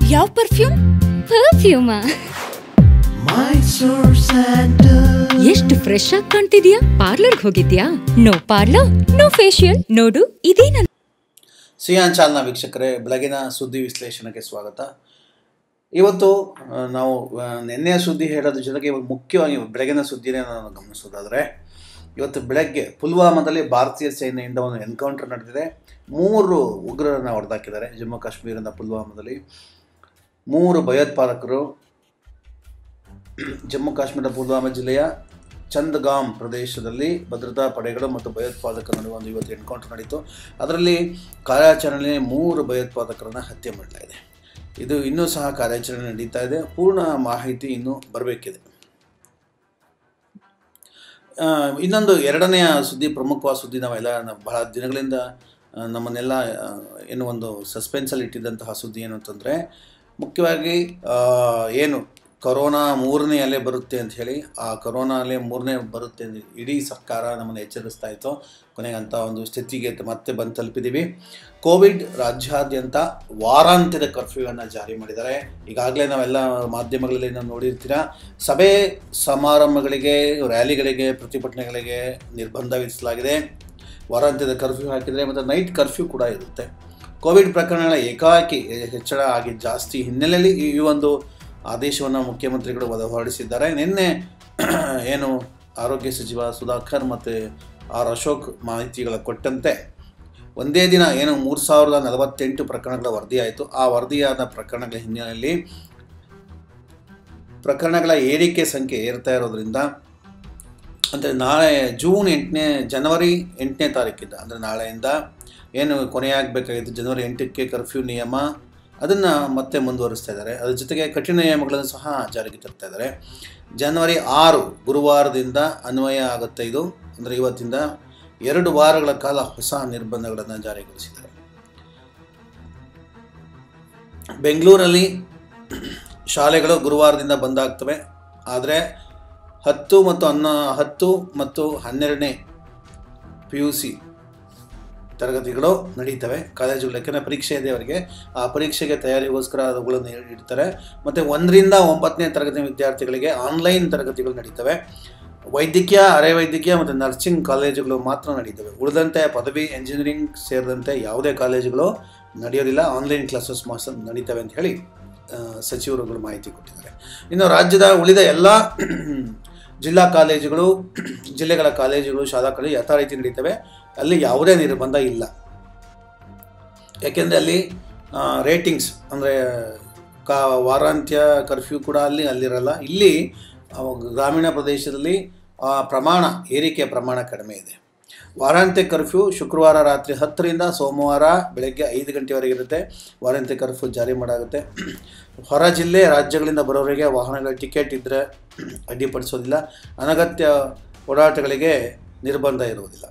ಯಾವ ಪರ್ಫ್ಯೂಮ್ ಪರ್ಫ್ಯೂಮಾ ಎಷ್ಟು ಫ್ರೆಶ್ ಆಗಿ ಕಾಣ್ತಿದ್ಯಾ ಪಾರ್ಲರ್ಗೆ ಹೋಗಿದ್ಯಾ ನೋ ಪಾರ್ಲರ್ ನೋ ಫೇಶಿಯಲ್ ನೋಡು ಇದೇ ನನ್ನ ಸಿಯಾನ್ ಚಾಲ್ನ ವೀಕ್ಷಕರೇ ಬೆಳಗಿನ ಸುದ್ದಿ ವಿಶ್ಲೇಷಣೆಗೆ ಸ್ವಾಗತ ಇವತ್ತು ಆ, ನಾವು ಆ, ನಿನ್ನೆಯ ಸುದ್ದಿ ಹೇಳೋದ್ರ ಜೊತೆಗೆ ಇವತ್ತು ಮುಖ್ಯವಾಗಿ ಬೆಳಗಿನ ಸುದ್ದಿನೇ ನಾನು ಗಮನಿಸೋದಾದರೆ ಇವತ್ತು ಬೆಳಗ್ಗೆ ಪುಲ್ವಾಮಾದಲ್ಲಿ ಭಾರತೀಯ ಸೇನೆಯಿಂದ ಒಂದು ಎನ್ಕೌಂಟರ್ ನಡೆದಿದೆ ಮೂರು ಉಗ್ರರನ್ನು ಹೊಡೆದಾಕಿದ್ದಾರೆ ಜಮ್ಮು ಕಾಶ್ಮೀರದ ಪುಲ್ವಾಮಾದಲ್ಲಿ ಮೂರು ಭಯೋತ್ಪಾದಕರು ಜಮ್ಮು ಕಾಶ್ಮೀರದ ಪುಲ್ವಾಮಾ ಜಿಲ್ಲೆಯ ಚಂದಗಾಮ್ ಪ್ರದೇಶದಲ್ಲಿ ಭದ್ರತಾ ಪಡೆಗಳು ಮತ್ತು ಭಯೋತ್ಪಾದಕರ ನಡುವೆ ಒಂದು ಇವತ್ತು ಎನ್ಕೌಂಟರ್ ನಡೀತು ಅದರಲ್ಲಿ ಕಾರ್ಯಾಚರಣೆ ಮೂರು ಭಯೋತ್ಪಾದಕರನ್ನು ಹತ್ಯೆ ಮಾಡಲಾಗಿದೆ ಇದು ಇನ್ನೂ ಸಹ ಕಾರ್ಯಾಚರಣೆ ನಡೀತಾ ಇದೆ ಪೂರ್ಣ ಮಾಹಿತಿ ಇನ್ನೂ ಬರಬೇಕಿದೆ ಆ, ಇನ್ನೊಂದು ಎರಡನೆಯ ಸುದ್ದಿ ಪ್ರಮುಖವಾದ ಸುದ್ದಿ ನಾವೆಲ್ಲ ನಾವು ಬಹಳ ದಿನಗಳಿಂದ ಆ, ನಮ್ಮನ್ನೆಲ್ಲ ಆ, ಏನು ಒಂದು ಸಸ್ಪೆನ್ಸಲ್ಲಿ ಇಟ್ಟಿದ್ದಂತಹ ಸುದ್ದಿ ಏನು ಅಂತಂದರೆ ಮುಖ್ಯವಾಗಿ ಆ, ಏನು ಕೊರೋನಾ ಮೂರನೇ ಅಲೆ ಬರುತ್ತೆ ಅಂತ ಹೇಳಿ ಆ ಕೊರೋನಾ ಅಲೆ ಮೂರನೇ ಬರುತ್ತೆ ಅಂತ ಇಡೀ ಸರ್ಕಾರ ನಮ್ಮನ್ನು ಎಚ್ಚರಿಸ್ತಾ ಇತ್ತು ಕೊನೆಗೆ ಅಂಥ ಒಂದು ಸ್ಥಿತಿಗೆ ಮತ್ತೆ ಬಂದು ತಲುಪಿದ್ದೀವಿ ಕೋವಿಡ್ ರಾಜ್ಯಾದ್ಯಂತ ವಾರಾಂತ್ಯದ ಕರ್ಫ್ಯೂವನ್ನು ಜಾರಿ ಮಾಡಿದ್ದಾರೆ ಈಗಾಗಲೇ ನಾವೆಲ್ಲ ಮಾಧ್ಯಮಗಳಲ್ಲಿ ನಾವು ನೋಡಿರ್ತೀರ ಸಭೆ ಸಮಾರಂಭಗಳಿಗೆ ರ್ಯಾಲಿಗಳಿಗೆ ಪ್ರತಿಭಟನೆಗಳಿಗೆ ನಿರ್ಬಂಧ ವಿಧಿಸಲಾಗಿದೆ ವಾರಾಂತ್ಯದ ಕರ್ಫ್ಯೂ ಹಾಕಿದರೆ ಮತ್ತು ನೈಟ್ ಕರ್ಫ್ಯೂ ಕೂಡ ಇರುತ್ತೆ ಕೋವಿಡ್ ಪ್ರಕರಣಗಳ ಏಕಾಏಕಿ ಹೆಚ್ಚಳ ಆಗಿ ಜಾಸ್ತಿ ಹಿನ್ನೆಲೆಯಲ್ಲಿ ಈ ಈ ಒಂದು ಆದೇಶವನ್ನು ಮುಖ್ಯಮಂತ್ರಿಗಳು ಹೊರ- ಹೊರಡಿಸಿದ್ದಾರೆ ನಿನ್ನೆ ಏನು ಆರೋಗ್ಯ ಸಚಿವ ಸುಧಾಕರ್ ಮತ್ತು ಆರ್ ಅಶೋಕ್ ಮಾಹಿತಿಗಳ ಕೊಟ್ಟಂತೆ ಒಂದೇ ದಿನ ಏನು ಮೂರು ಸಾವಿರದ ನಲವತ್ತೆಂಟು ಪ್ರಕರಣಗಳ ವರದಿಯಾಯಿತು ಆ ವರದಿಯಾದ ಪ್ರಕರಣಗಳ ಹಿನ್ನೆಲೆಯಲ್ಲಿ ಪ್ರಕರಣಗಳ ಏರಿಕೆ ಸಂಖ್ಯೆ ಏರ್ತಾ ಇರೋದ್ರಿಂದ ಅಂದರೆ ನಾಳೆ ಜೂನ್ ಎಂಟನೇ ಜನವರಿ ಎಂಟನೇ ತಾರೀಕಿಂದ ಅಂದರೆ ನಾಳೆಯಿಂದ ಏನು ಕೊನೆಯಾಗಬೇಕಾಗಿತ್ತು ಜನವರಿ ಎಂಟಕ್ಕೆ ಕರ್ಫ್ಯೂ ನಿಯಮ ಅದನ್ನು ಮತ್ತೆ ಮುಂದುವರಿಸ್ತಾ ಇದ್ದಾರೆ ಅದ್ರ ಜೊತೆಗೆ ಕಠಿಣ ನಿಯಮಗಳನ್ನು ಸಹ ಜಾರಿಗೆ ತರ್ತಾ ಇದ್ದಾರೆ ಜನವರಿ ಆರು ಗುರುವಾರದಿಂದ ಅನ್ವಯ ಆಗುತ್ತೆ ಇದು ಅಂದರೆ ಇವತ್ತಿಂದ ಎರಡು ವಾರಗಳ ಕಾಲ ಹೊಸ ನಿರ್ಬಂಧಗಳನ್ನು ಜಾರಿಗೊಳಿಸಿದ್ದಾರೆ ಬೆಂಗಳೂರಲ್ಲಿ ಶಾಲೆಗಳು ಗುರುವಾರದಿಂದ ಬಂದಾಗ್ತವೆ ಆದರೆ ಹತ್ತು ಮತ್ತು ಹನ್ನ ಹತ್ತು ಮತ್ತು ಹನ್ನೆರಡನೇ ಪಿ ಯು ಸಿ ತರಗತಿಗಳು ನಡೀತವೆ ಕಾಲೇಜುಗಳು ಯಾಕೆಂದರೆ ಪರೀಕ್ಷೆ ಇದೆ ಅವರಿಗೆ ಆ ಪರೀಕ್ಷೆಗೆ ತಯಾರಿಗೋಸ್ಕರ ಅವುಗಳನ್ನು ಇಡ್ತಾರೆ ಮತ್ತು ಒಂದರಿಂದ ಒಂಬತ್ತನೇ ತರಗತಿ ವಿದ್ಯಾರ್ಥಿಗಳಿಗೆ ಆನ್ಲೈನ್ ತರಗತಿಗಳು ನಡೀತವೆ ವೈದ್ಯಕೀಯ ಅರೆ ವೈದ್ಯಕೀಯ ಮತ್ತು ನರ್ಸಿಂಗ್ ಕಾಲೇಜುಗಳು ಮಾತ್ರ ನಡೀತವೆ ಉಳಿದಂತೆ ಪದವಿ ಎಂಜಿನಿಯರಿಂಗ್ ಸೇರಿದಂತೆ ಯಾವುದೇ ಕಾಲೇಜುಗಳು ನಡೆಯೋದಿಲ್ಲ ಆನ್ಲೈನ್ ಕ್ಲಾಸಸ್ ಮಾತ್ರ ನಡೀತವೆ ಅಂತ ಹೇಳಿ ಆ, ಸಚಿವರುಗಳು ಮಾಹಿತಿ ಕೊಟ್ಟಿದ್ದಾರೆ ಇನ್ನು ರಾಜ್ಯದ ಉಳಿದ ಎಲ್ಲ ಜಿಲ್ಲಾ ಕಾಲೇಜುಗಳು ಜಿಲ್ಲೆಗಳ ಕಾಲೇಜುಗಳು ಶಾಲಾ ಕಾಲೇಜು ಯಥಾ ರೀತಿ ನಡೀತವೆ ಅಲ್ಲಿ ಯಾವುದೇ ನಿರ್ಬಂಧ ಇಲ್ಲ ಯಾಕೆಂದರೆ ಅಲ್ಲಿ ರೇಟಿಂಗ್ಸ್ ಅಂದರೆ ಕಾ ವಾರಾಂತ್ಯ ಕರ್ಫ್ಯೂ ಕೂಡ ಅಲ್ಲಿ ಅಲ್ಲಿರಲ್ಲ ಇಲ್ಲಿ ಆ, ಗ್ರಾಮೀಣ ಪ್ರದೇಶದಲ್ಲಿ ಆ, ಪ್ರಮಾಣ ಏರಿಕೆಯ ಪ್ರಮಾಣ ಕಡಿಮೆ ಇದೆ ವಾರಾಂತ್ಯ ಕರ್ಫ್ಯೂ ಶುಕ್ರವಾರ ರಾತ್ರಿ ಹತ್ತರಿಂದ ಸೋಮವಾರ ಬೆಳಗ್ಗೆ ಐದು ಗಂಟೆವರೆಗೆ ಇರುತ್ತೆ ವಾರಾಂತ್ಯ ಕರ್ಫ್ಯೂ ಜಾರಿ ಮಾಡಾಗುತ್ತೆ ಹೊರ ಜಿಲ್ಲೆ ರಾಜ್ಯಗಳಿಂದ ಬರೋರಿಗೆ ವಾಹನಗಳ ಟಿಕೆಟ್ ಇದ್ದರೆ ಅಡ್ಡಿಪಡಿಸೋದಿಲ್ಲ ಅನಗತ್ಯ ಓಡಾಟಗಳಿಗೆ ನಿರ್ಬಂಧ ಇರುವುದಿಲ್ಲ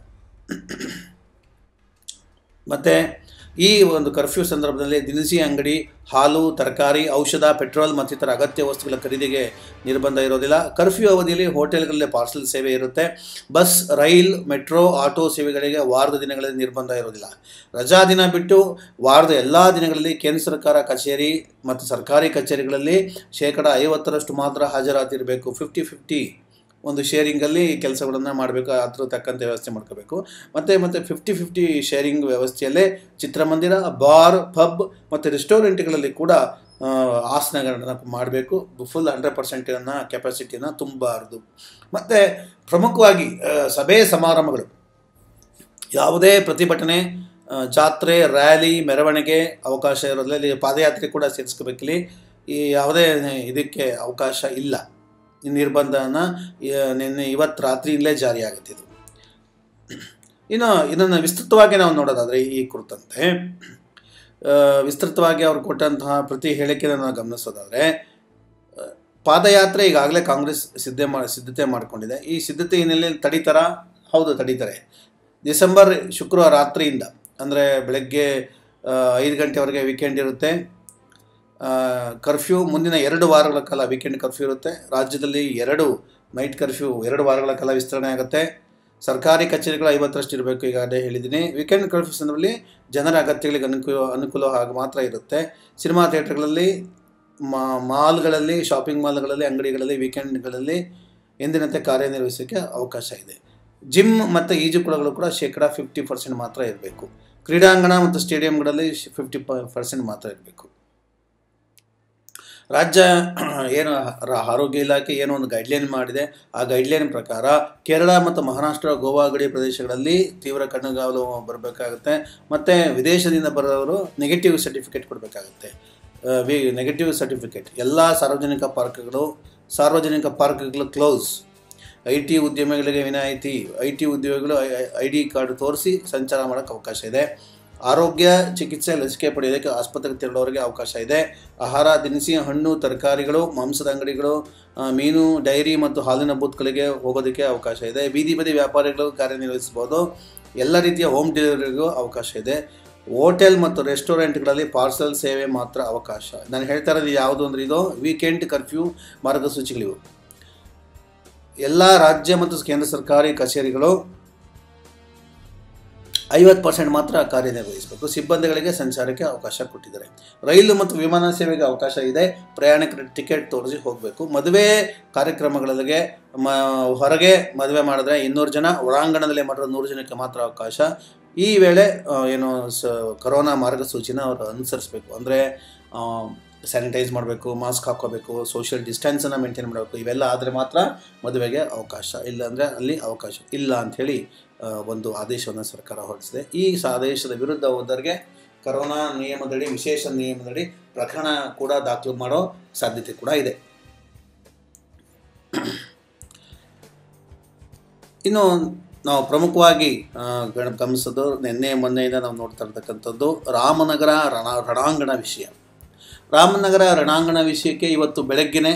ಮತ್ತು ಈ ಒಂದು ಕರ್ಫ್ಯೂ ಸಂದರ್ಭದಲ್ಲಿ ದಿನಸಿ ಅಂಗಡಿ ಹಾಲು ತರಕಾರಿ ಔಷಧ ಪೆಟ್ರೋಲ್ ಮತ್ತಿತರ ಅಗತ್ಯ ವಸ್ತುಗಳ ಖರೀದಿಗೆ ನಿರ್ಬಂಧ ಇರೋದಿಲ್ಲ ಕರ್ಫ್ಯೂ ಅವಧಿಯಲ್ಲಿ ಹೋಟೆಲ್ಗಳಲ್ಲಿ ಪಾರ್ಸಲ್ ಸೇವೆ ಇರುತ್ತೆ ಬಸ್ ರೈಲ್ ಮೆಟ್ರೋ ಆಟೋ ಸೇವೆಗಳಿಗೆ ವಾರದ ದಿನಗಳಲ್ಲಿ ನಿರ್ಬಂಧ ಇರೋದಿಲ್ಲ ರಜಾ ದಿನ ಬಿಟ್ಟು ವಾರದ ಎಲ್ಲ ದಿನಗಳಲ್ಲಿ ಕೇಂದ್ರ ಸರ್ಕಾರ ಕಚೇರಿ ಮತ್ತು ಸರ್ಕಾರಿ ಕಚೇರಿಗಳಲ್ಲಿ ಶೇಕಡ ಐವತ್ತರಷ್ಟು ಮಾತ್ರ ಹಾಜರಾತಿರಬೇಕು ಫಿಫ್ಟಿ ಫಿಫ್ಟಿ ಒಂದು ಶೇರಿಂಗಲ್ಲಿ ಕೆಲಸಗಳನ್ನು ಮಾಡಬೇಕು ಅದ್ರ ತಕ್ಕಂತೆ ವ್ಯವಸ್ಥೆ ಮಾಡ್ಕೋಬೇಕು ಮತ್ತು ಮತ್ತು ಫಿಫ್ಟಿ ಫಿಫ್ಟಿ ಶೇರಿಂಗ್ ವ್ಯವಸ್ಥೆಯಲ್ಲೇ ಚಿತ್ರಮಂದಿರ ಬಾರ್ ಪಬ್ ಮತ್ತು ರೆಸ್ಟೋರೆಂಟ್ಗಳಲ್ಲಿ ಕೂಡ ಆ, ಆಸನಗಳನ್ನು ಮಾಡಬೇಕು ಫುಲ್ ಹಂಡ್ರೆಡ್ ಪರ್ಸೆಂಟನ್ನು ಕೆಪಾಸಿಟಿಯನ್ನು ತುಂಬಬಾರ್ದು ಮತ್ತು ಪ್ರಮುಖವಾಗಿ ಆ, ಸಭೆ ಸಮಾರಂಭಗಳು ಯಾವುದೇ ಪ್ರತಿಭಟನೆ ಆ, ಜಾತ್ರೆ ರ್ಯಾಲಿ ಮೆರವಣಿಗೆ ಅವಕಾಶ ಇರೋದಿಲ್ಲ ಇಲ್ಲಿ ಪಾದಯಾತ್ರೆ ಕೂಡ ಸೇರಿಸ್ಕೋಬೇಕಿಲ್ಲಿ ಈ ಯಾವುದೇ ಇದಕ್ಕೆ ಅವಕಾಶ ಇಲ್ಲ ಈ ನಿರ್ಬಂಧನ ಆ, ನಿನ್ನೆ ಇವತ್ತು ರಾತ್ರಿಯಿಂದಲೇ ಜಾರಿಯಾಗುತ್ತೆ ಇದು ಇನ್ನು ಇದನ್ನು ವಿಸ್ತೃತವಾಗಿ ನಾವು ನೋಡೋದಾದರೆ ಈ ಕುರಿತಂತೆ ಆ, ವಿಸ್ತೃತವಾಗಿ ಅವರು ಕೊಟ್ಟಂತಹ ಪ್ರತಿ ಹೇಳಿಕೆಯನ್ನು ನಾವು ಗಮನಿಸೋದಾದರೆ ಆ, ಪಾದಯಾತ್ರೆ ಈಗಾಗಲೇ ಕಾಂಗ್ರೆಸ್ ಸಿದ್ಧತೆ ಮಾಡಿ ಸಿದ್ಧತೆ ಮಾಡಿಕೊಂಡಿದೆ ಈ ಸಿದ್ಧತೆ ಹಿನ್ನೆಲೆಯಲ್ಲಿ ತಡೀತಾರ ಹೌದು ತಡೀತಾರೆ ಡಿಸೆಂಬರ್ ಶುಕ್ರವಾರ ರಾತ್ರಿಯಿಂದ ಅಂದರೆ ಬೆಳಗ್ಗೆ ಆ, ಐದು ಗಂಟೆವರೆಗೆ ವೀಕೆಂಡ್ ಇರುತ್ತೆ ಕರ್ಫ್ಯೂ ಮುಂದಿನ ಎರಡು ವಾರಗಳ ಕಾಲ ವೀಕೆಂಡ್ ಕರ್ಫ್ಯೂ ಇರುತ್ತೆ ರಾಜ್ಯದಲ್ಲಿ ಎರಡು ನೈಟ್ ಕರ್ಫ್ಯೂ ಎರಡು ವಾರಗಳ ಕಾಲ ವಿಸ್ತರಣೆ ಆಗುತ್ತೆ ಸರ್ಕಾರಿ ಕಚೇರಿಗಳು ಐವತ್ತರಷ್ಟು ಇರಬೇಕು ಈಗಾಗಲೇ ಹೇಳಿದ್ದೀನಿ ವೀಕೆಂಡ್ ಕರ್ಫ್ಯೂ ಸಂದರ್ಭದಲ್ಲಿ ಜನರ ಅಗತ್ಯಗಳಿಗೆ ಅನುಕೂಲ ಅನುಕೂಲ ಆಗ ಮಾತ್ರ ಇರುತ್ತೆ ಸಿನಿಮಾ ಥಿಯೇಟ್ರ್ಗಳಲ್ಲಿ ಮಾಲ್ಗಳಲ್ಲಿ ಶಾಪಿಂಗ್ ಮಾಲ್ಗಳಲ್ಲಿ ಅಂಗಡಿಗಳಲ್ಲಿ ವೀಕೆಂಡ್ಗಳಲ್ಲಿ ಎಂದಿನಂತೆ ಕಾರ್ಯನಿರ್ವಹಿಸೋಕ್ಕೆ ಅವಕಾಶ ಇದೆ ಜಿಮ್ ಮತ್ತು ಈಜುಕೊಳಗಳು ಕೂಡ ಶೇಕಡ ಫಿಫ್ಟಿ ಪರ್ಸೆಂಟ್ ಮಾತ್ರ ಇರಬೇಕು ಕ್ರೀಡಾಂಗಣ ಮತ್ತು ಸ್ಟೇಡಿಯಂಗಳಲ್ಲಿ ಫಿಫ್ಟಿ ಪರ್ಸೆಂಟ್ ಮಾತ್ರ ಇರಬೇಕು ರಾಜ್ಯ ಏನು ರ- ಆರೋಗ್ಯ ಇಲಾಖೆ ಏನೋ ಒಂದು ಗೈಡ್ಲೈನ್ ಮಾಡಿದೆ ಆ ಗೈಡ್ಲೈನ್ ಪ್ರಕಾರ ಕೇರಳ ಮತ್ತು ಮಹಾರಾಷ್ಟ್ರ ಗೋವಾ ಗಡಿ ಪ್ರದೇಶಗಳಲ್ಲಿ ತೀವ್ರ ಕಣ್ಣುಗಾವಲು ಬರಬೇಕಾಗುತ್ತೆ ಮತ್ತು ವಿದೇಶದಿಂದ ಬರೋರು ನೆಗೆಟಿವ್ ಸರ್ಟಿಫಿಕೇಟ್ ಕೊಡಬೇಕಾಗುತ್ತೆ ವಿ ನೆಗೆಟಿವ್ ಸರ್ಟಿಫಿಕೇಟ್ ಎಲ್ಲ ಸಾರ್ವಜನಿಕ ಪಾರ್ಕ್ಗಳು ಸಾರ್ವಜನಿಕ ಪಾರ್ಕ್ಗಳು ಕ್ಲೋಸ್ ಐ ಟಿ ಉದ್ಯಮಿಗಳಿಗೆ ವಿನಾಯಿತಿ ಐ ಟಿ ಉದ್ಯೋಗಿಗಳು ಐ ಡಿ ಕಾರ್ಡ್ ತೋರಿಸಿ ಸಂಚಾರ ಮಾಡೋಕ್ಕೆ ಅವಕಾಶ ಇದೆ ಆರೋಗ್ಯ ಚಿಕಿತ್ಸೆ ಲಸಿಕೆ ಪಡೆಯೋದಕ್ಕೆ ಆಸ್ಪತ್ರೆಗೆ ತೆರಳೋರಿಗೆ ಅವಕಾಶ ಇದೆ ಆಹಾರ ದಿನಸಿ ಹಣ್ಣು ತರಕಾರಿಗಳು ಮಾಂಸದ ಅಂಗಡಿಗಳು ಆ, ಮೀನು ಡೈರಿ ಮತ್ತು ಹಾಲಿನ ಬೂತ್ಗಳಿಗೆ ಹೋಗೋದಕ್ಕೆ ಅವಕಾಶ ಇದೆ ಬೀದಿ ಬದಿ ವ್ಯಾಪಾರಿಗಳು ಕಾರ್ಯನಿರ್ವಹಿಸ್ಬೋದು ಎಲ್ಲ ರೀತಿಯ ಹೋಮ್ ಡೆಲಿವರಿಗೂ ಅವಕಾಶ ಇದೆ ಹೋಟೆಲ್ ಮತ್ತು ರೆಸ್ಟೋರೆಂಟ್ಗಳಲ್ಲಿ ಪಾರ್ಸಲ್ ಸೇವೆ ಮಾತ್ರ ಅವಕಾಶ ನಾನು ಹೇಳ್ತಾ ಇರೋದು ಯಾವುದು ಅಂದರೆ ಇದು ವೀಕೆಂಡ್ ಕರ್ಫ್ಯೂ ಮಾರ್ಗಸೂಚಿಗಳಿವು ಎಲ್ಲ ರಾಜ್ಯ ಮತ್ತು ಕೇಂದ್ರ ಸರ್ಕಾರಿ ಕಚೇರಿಗಳು ಐವತ್ತು ಪರ್ಸೆಂಟ್ ಮಾತ್ರ ಕಾರ್ಯನಿರ್ವಹಿಸಬೇಕು ಸಿಬ್ಬಂದಿಗಳಿಗೆ ಸಂಚಾರಕ್ಕೆ ಅವಕಾಶ ಕೊಟ್ಟಿದ್ದಾರೆ ರೈಲು ಮತ್ತು ವಿಮಾನ ಸೇವೆಗೆ ಅವಕಾಶ ಇದೆ ಪ್ರಯಾಣಿಕರ ಟಿಕೆಟ್ ತೋರಿಸಿ ಹೋಗಬೇಕು ಮದುವೆ ಕಾರ್ಯಕ್ರಮಗಳಿಗೆ ಮ ಹೊರಗೆ ಮದುವೆ ಮಾಡಿದ್ರೆ ಇನ್ನೂರು ಜನ ಒಳಾಂಗಣದಲ್ಲಿ ಮಾಡಿರೋ ನೂರು ಜನಕ್ಕೆ ಮಾತ್ರ ಅವಕಾಶ ಈ ವೇಳೆ ಆ, ಏನು ಸ ಕರೋನಾ ಮಾರ್ಗಸೂಚಿನ ಅವರು ಅನುಸರಿಸಬೇಕು ಅಂದರೆ ಸ್ಯಾನಿಟೈಸ್ ಮಾಡಬೇಕು ಮಾಸ್ಕ್ ಹಾಕ್ಕೋಬೇಕು ಸೋಷಿಯಲ್ ಡಿಸ್ಟೆನ್ಸನ್ನು ಮೇಂಟೈನ್ ಮಾಡಬೇಕು ಇವೆಲ್ಲ ಆದರೆ ಮಾತ್ರ ಮದುವೆಗೆ ಅವಕಾಶ ಇಲ್ಲಾಂದರೆ ಅಲ್ಲಿ ಅವಕಾಶ ಇಲ್ಲ ಅಂಥೇಳಿ ಆ, ಒಂದು ಆದೇಶವನ್ನು ಸರ್ಕಾರ ಹೊರಡಿಸಿದೆ ಈ ಸ ಆದೇಶದ ವಿರುದ್ಧ ಹೋದವರಿಗೆ ಕರೋನಾ ನಿಯಮದಡಿ ವಿಶೇಷ ನಿಯಮದಡಿ ಪ್ರಕರಣ ಕೂಡ ದಾಖಲು ಮಾಡೋ ಸಾಧ್ಯತೆ ಕೂಡ ಇದೆ ಇನ್ನು ನಾವು ಪ್ರಮುಖವಾಗಿ ಆ, ಗಣ- ಗಮನಿಸೋದು ನಿನ್ನೆ ಮೊನ್ನೆಯಿಂದ ನಾವು ನೋಡ್ತಾ ಇರ್ತಕ್ಕಂಥದ್ದು ರಾಮನಗರ ರಣ ರಣಾಂಗಣ ವಿಷಯ ರಾಮನಗರ ರಣಾಂಗಣ ವಿಷಯಕ್ಕೆ ಇವತ್ತು ಬೆಳಗ್ಗೆನೆ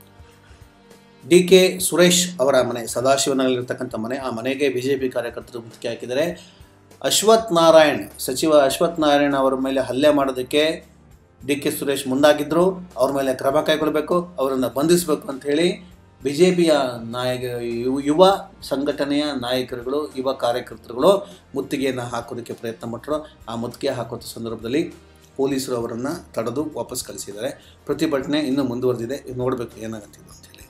ಡಿ ಕೆ ಸುರೇಶ್ ಅವರ ಮನೆ ಸದಾಶಿವನಗರಲ್ಲಿರ್ತಕ್ಕಂಥ ಮನೆ ಆ ಮನೆಗೆ ಬಿ ಜೆ ಪಿ ಕಾರ್ಯಕರ್ತರು ಮುತ್ತಿಗೆ ಹಾಕಿದ್ದಾರೆ ಅಶ್ವಥ್ ನಾರಾಯಣ್ ಸಚಿವ ಅಶ್ವಥ್ ನಾರಾಯಣ್ ಅವರ ಮೇಲೆ ಹಲ್ಲೆ ಮಾಡೋದಕ್ಕೆ ಡಿ ಕೆ ಸುರೇಶ್ ಮುಂದಾಗಿದ್ದರು ಅವ್ರ ಮೇಲೆ ಕ್ರಮ ಕೈಗೊಳ್ಳಬೇಕು ಅವರನ್ನು ಬಂಧಿಸಬೇಕು ಅಂತ ಹೇಳಿ ಬಿ ಜೆ ಪಿಯ ನಾಯಕ ಯು- ಯುವ ಸಂಘಟನೆಯ ನಾಯಕರುಗಳು ಯುವ ಕಾರ್ಯಕರ್ತರುಗಳು ಮುತ್ತಿಗೆಯನ್ನು ಹಾಕೋದಕ್ಕೆ ಪ್ರಯತ್ನ ಪಟ್ಟರು ಆ ಮುತ್ತಿಗೆ ಹಾಕುವಂಥ ಸಂದರ್ಭದಲ್ಲಿ ಪೊಲೀಸರು ಅವರನ್ನು ತಡೆದು ವಾಪಸ್ ಕಳಿಸಿದ್ದಾರೆ ಪ್ರತಿಭಟನೆ ಇನ್ನೂ ಮುಂದುವರೆದಿದೆ ನೋಡಬೇಕು ಏನಾಗತ್ತಿದೆ ಅಂತೇಳಿ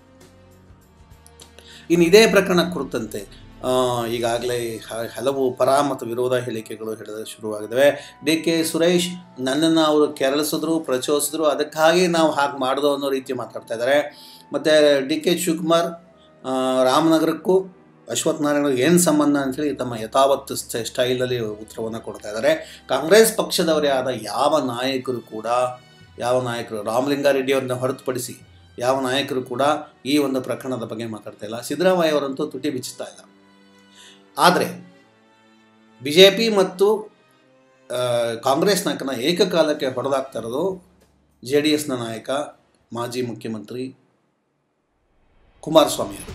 ಇನ್ನು ಇದೇ ಪ್ರಕರಣ ಕುರಿತಂತೆ ಈಗಾಗಲೇ ಹಲವು ಪರ ಮತ್ತು ವಿರೋಧ ಹೇಳಿಕೆಗಳು ಹೇಳೋದು ಶುರುವಾಗಿದ್ದಾವೆ ಡಿ ಕೆ ಸುರೇಶ್ ನನ್ನನ್ನು ಅವರು ಕೆರಳಿಸಿದ್ರು ಪ್ರಚೋದಿಸಿದ್ರು ಅದಕ್ಕಾಗಿ ನಾವು ಹಾಗೆ ಮಾಡ್ದೋ ಅನ್ನೋ ರೀತಿ ಮಾತಾಡ್ತಾ ಇದ್ದಾರೆ ಮತ್ತು ಡಿ ಕೆ ಶಿವಕುಮಾರ್ ಆ, ರಾಮನಗರಕ್ಕೂ ಅಶ್ವಥ್ ನಾರಾಯಣ ಏನು ಸಂಬಂಧ ಅಂತೇಳಿ ತಮ್ಮ ಯಥಾವತ್ತು ಸ್ಟ- ಸ್ಟೈಲಲ್ಲಿ ಉತ್ತರವನ್ನು ಕೊಡ್ತಾ ಇದ್ದಾರೆ ಕಾಂಗ್ರೆಸ್ ಪಕ್ಷದವರೇ ಆದ ಯಾವ ನಾಯಕರು ಕೂಡ ಯಾವ ನಾಯಕರು ರಾಮಲಿಂಗಾರೆಡ್ಡಿ ಅವ್ರನ್ನ ಹೊರತುಪಡಿಸಿ ಯಾವ ನಾಯಕರು ಕೂಡ ಈ ಒಂದು ಪ್ರಕರಣದ ಬಗ್ಗೆ ಮಾತಾಡ್ತಾ ಇಲ್ಲ ಸಿದ್ದರಾಮಯ್ಯ ಅವರಂತೂ ತುಟಿ ಬಿಚ್ಚುತ್ತಾ ಇಲ್ಲ ಆದರೆ ಬಿ ಜೆ ಪಿ ಮತ್ತು ಆ, ಕಾಂಗ್ರೆಸ್ ನಾಯಕನ ಏಕಕಾಲಕ್ಕೆ ಹೊಡೆದಾಗ್ತಾ ಇರೋದು ಜೆ ಡಿ ಎಸ್ನ ನಾಯಕ ಮಾಜಿ ಮುಖ್ಯಮಂತ್ರಿ ಕುಮಾರಸ್ವಾಮಿ ಅವರು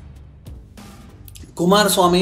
ಕುಮಾರಸ್ವಾಮಿ